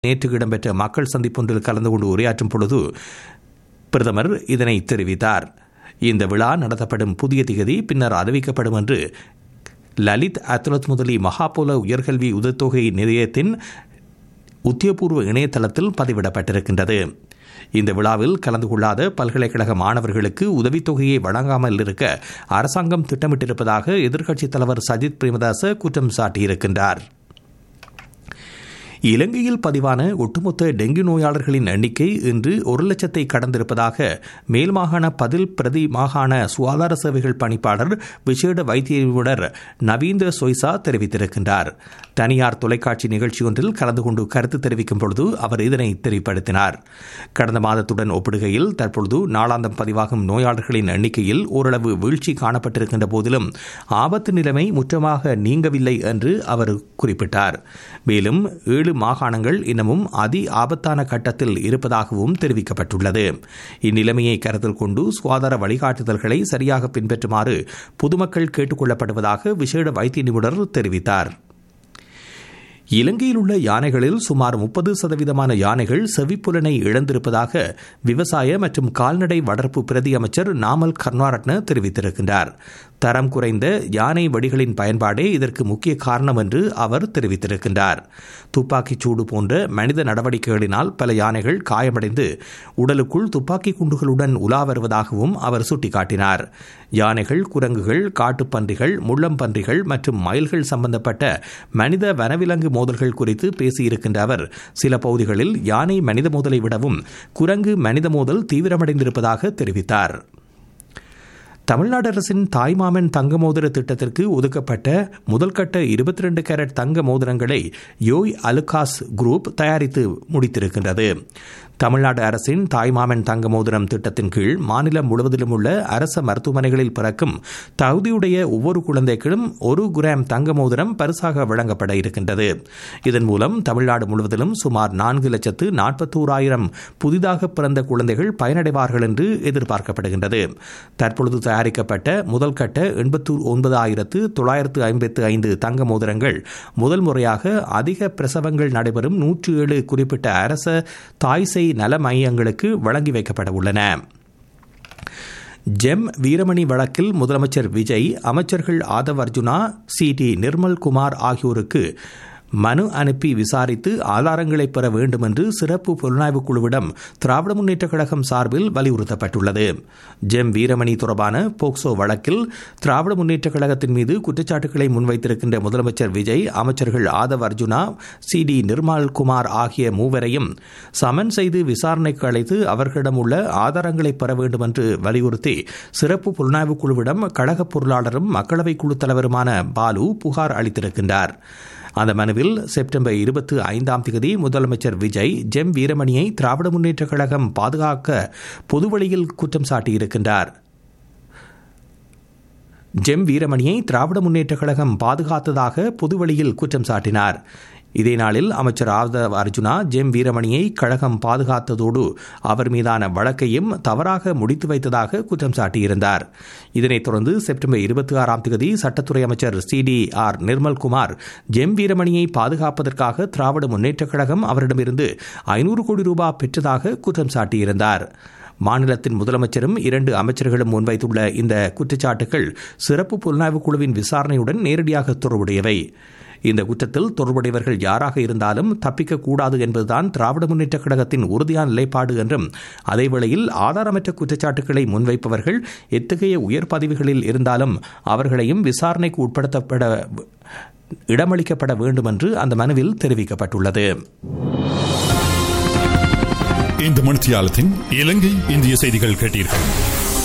நேற்று இடம்பெற்ற மக்கள் சந்திப்பொன்றில் கலந்து கொண்டு உரையாற்றும் பொழுது பிரதமர் இதனை தெரிவித்தார் இந்த விழா நடத்தப்படும் புதிய திகதி பின்னர் அறிவிக்கப்படும் என்று லலித் அத்லத் முதலி மகாபோல உயர்கல்வி உதவித்தொகை நிலையத்தின் உத்தியபூர்வ இணையதளத்தில் பதிவிடப்பட்டிருக்கின்றது இந்த விழாவில் கலந்து கொள்ளாத பல்கலைக்கழக மாணவர்களுக்கு உதவித்தொகையை வழங்காமல் இருக்க அரசாங்கம் திட்டமிட்டிருப்பதாக எதிர்க்கட்சித் தலைவர் சஜித் பிரேமதாச குற்றம் சாட்டியிருக்கின்றார் இலங்கையில் பதிவான ஒட்டுமொத்த டெங்கு நோயாளர்களின் எண்ணிக்கை இன்று ஒரு லட்சத்தை கடந்திருப்பதாக மேல் மாகாண பதில் பிரதி மாகாண சுகாதார சேவைகள் பணிப்பாளர் விசேட வைத்திய நிபுணர் நவீந்திர சொய்சா தெரிவித்திருக்கின்றார் தனியார் தொலைக்காட்சி நிகழ்ச்சி ஒன்றில் கலந்து கொண்டு கருத்து தெரிவிக்கும் பொழுது அவர் இதனை தெரிவிப்படுத்தினார் கடந்த மாதத்துடன் ஒப்பிடுகையில் தற்பொழுது நாளாந்தம் பதிவாகும் நோயாளர்களின் எண்ணிக்கையில் ஓரளவு வீழ்ச்சி காணப்பட்டிருக்கின்ற போதிலும் ஆபத்து நிலைமை முற்றமாக நீங்கவில்லை என்று அவர் குறிப்பிட்டார் மேலும் ஏழு மாகாணங்கள் இன்னமும் அதி ஆபத்தான கட்டத்தில் இருப்பதாகவும் தெரிவிக்கப்பட்டுள்ளது இந்நிலைமையை கருத்தில் கொண்டு சுகாதார வழிகாட்டுதல்களை சரியாக பின்பற்றுமாறு பொதுமக்கள் கேட்டுக் கொள்ளப்படுவதாக விசேட வைத்திய நிபுணர் தெரிவித்தார் இலங்கையில் உள்ள யானைகளில் சுமார் முப்பது சதவீதமான யானைகள் செவிப்புலனை இழந்திருப்பதாக விவசாய மற்றும் கால்நடை வளர்ப்பு பிரதி அமைச்சர் நாமல் கர்ணாரட்ன தெரிவித்திருக்கின்றார் தரம் குறைந்த யானை வெடிகளின் பயன்பாடே இதற்கு முக்கிய காரணம் என்று அவர் தெரிவித்திருக்கின்றார் துப்பாக்கிச் சூடு போன்ற மனித நடவடிக்கைகளினால் பல யானைகள் காயமடைந்து உடலுக்குள் துப்பாக்கி குண்டுகளுடன் உலா வருவதாகவும் அவர் சுட்டிக்காட்டினார் யானைகள் குரங்குகள் காட்டுப்பன்றிகள் முள்ளம்பன்றிகள் மற்றும் மயில்கள் சம்பந்தப்பட்ட மனித வனவிலங்கு மோதல்கள் குறித்து பேசியிருக்கின்ற அவர் சில பகுதிகளில் யானை மனித மோதலை விடவும் குரங்கு மனித மோதல் தீவிரமடைந்திருப்பதாக தெரிவித்தார் தமிழ்நாடு அரசின் தாய்மாமன் தங்க மோதிர திட்டத்திற்கு ஒதுக்கப்பட்ட முதல்கட்ட இருபத்தி ரெண்டு கேரட் தங்க மோதிரங்களை யோய் அலுகாஸ் குரூப் தயாரித்து முடித்திருக்கின்றது தமிழ்நாடு அரசின் தாய்மாமன் தங்க மோதிரம் திட்டத்தின் கீழ் மாநிலம் முழுவதிலும் உள்ள அரச மருத்துவமனைகளில் பிறக்கும் தகுதியுடைய ஒவ்வொரு குழந்தைக்கும் ஒரு கிராம் தங்க மோதிரம் பரிசாக வழங்கப்பட இருக்கின்றது இதன் மூலம் தமிழ்நாடு முழுவதிலும் சுமார் நான்கு லட்சத்து நாற்பத்தோராயிரம் புதிதாக பிறந்த குழந்தைகள் பயனடைவார்கள் என்று எதிர்பார்க்கப்படுகின்றது தற்பொழுது தயாரிக்கப்பட்ட முதல் கட்ட எண்பத்து ஒன்பதாயிரத்து தொள்ளாயிரத்து ஐம்பத்து ஐந்து தங்க மோதிரங்கள் முதல் முறையாக அதிக பிரசவங்கள் நடைபெறும் நூற்று ஏழு குறிப்பிட்ட அரச தாய்சை நல மையங்களுக்கு வழங்கி வைக்கப்பட உள்ளன ஜெம் வீரமணி வழக்கில் முதலமைச்சர் விஜய் அமைச்சர்கள் ஆதவ் அர்ஜுனா சி டி நிர்மல் குமார் ஆகியோருக்கு மனு அனுப்பி விசாரித்து ஆதாரங்களை பெற வேண்டும் என்று சிறப்பு புலனாய்வு குழுவிடம் திராவிட முன்னேற்ற கழகம் சார்பில் வலியுறுத்தப்பட்டுள்ளது ஜெம் வீரமணி தொடர்பான போக்சோ வழக்கில் திராவிட முன்னேற்ற கழகத்தின் மீது குற்றச்சாட்டுகளை முன்வைத்திருக்கின்ற முதலமைச்சர் விஜய் அமைச்சர்கள் ஆதவ் அர்ஜுனா சி டி நிர்மல் குமார் ஆகிய மூவரையும் சமன் செய்து விசாரணைக்கு அழைத்து அவர்களிடம் உள்ள ஆதாரங்களை பெற வேண்டும் என்று வலியுறுத்தி சிறப்பு புலனாய்வு குழுவிடம் கழக பொருளாளரும் மக்களவை குழு தலைவருமான பாலு புகார் அளித்திருக்கின்றார் அந்த மனுவில் செப்டம்பர் இருபத்தி ஐந்தாம் தேதி முதலமைச்சர் விஜய் ஜெம் வீரமணியை திராவிட முன்னேற்ற கழகம் பாதுகாக்க பொதுவழியில் குற்றம் சாட்டியிருக்கின்றார் ஜெம் வீரமணியை திராவிட முன்னேற்ற கழகம் பாதுகாத்ததாக பொதுவழியில் குற்றம் சாட்டினார் இதே நாளில் அமைச்சர் ஆதவ் அர்ஜுனா ஜெம் வீரமணியை கழகம் பாதுகாத்ததோடு அவர் மீதான வழக்கையும் தவறாக முடித்து வைத்ததாக குற்றம் சாட்டியிருந்தார் இதனைத் தொடர்ந்து செப்டம்பர் இருபத்தி ஆறாம் தேதி சட்டத்துறை அமைச்சர் C T R Nirmalkumar Gem வீரமணியை பாதுகாப்பதற்காக திராவிட முன்னேற்றக் கழகம் அவரிடமிருந்து ஐநூறு கோடி ரூபாய் பெற்றதாக குற்றம் சாட்டியிருந்தார் மாநிலத்தின் முதலமைச்சரும் இரண்டு அமைச்சர்களும் முன்வைத்துள்ள இந்த குற்றச்சாட்டுகள் சிறப்பு புலனாய்வு குழுவின் விசாரணையுடன் நேரடியாக தொடர்புடையவை இந்த குற்றத்தில் தொடர்புடையவர்கள் யாராக இருந்தாலும் தப்பிக்கக்கூடாது என்பதுதான் திராவிட முன்னேற்ற கழகத்தின் உறுதியான நிலைப்பாடு என்றும் அதேவேளையில் ஆதாரமற்ற குற்றச்சாட்டுகளை முன்வைப்பவர்கள் எத்தகைய உயர் பதவிகளில் இருந்தாலும் அவர்களையும் விசாரணைக்கு உட்படுத்தப்பட இடமளிக்கப்பட வேண்டும் என்று அந்த மனுவில் தெரிவிக்கப்பட்டுள்ளது இந்த மணித்தியாலத்தின் இலங்கை இந்திய செய்திகள் கேட்டீர்கள்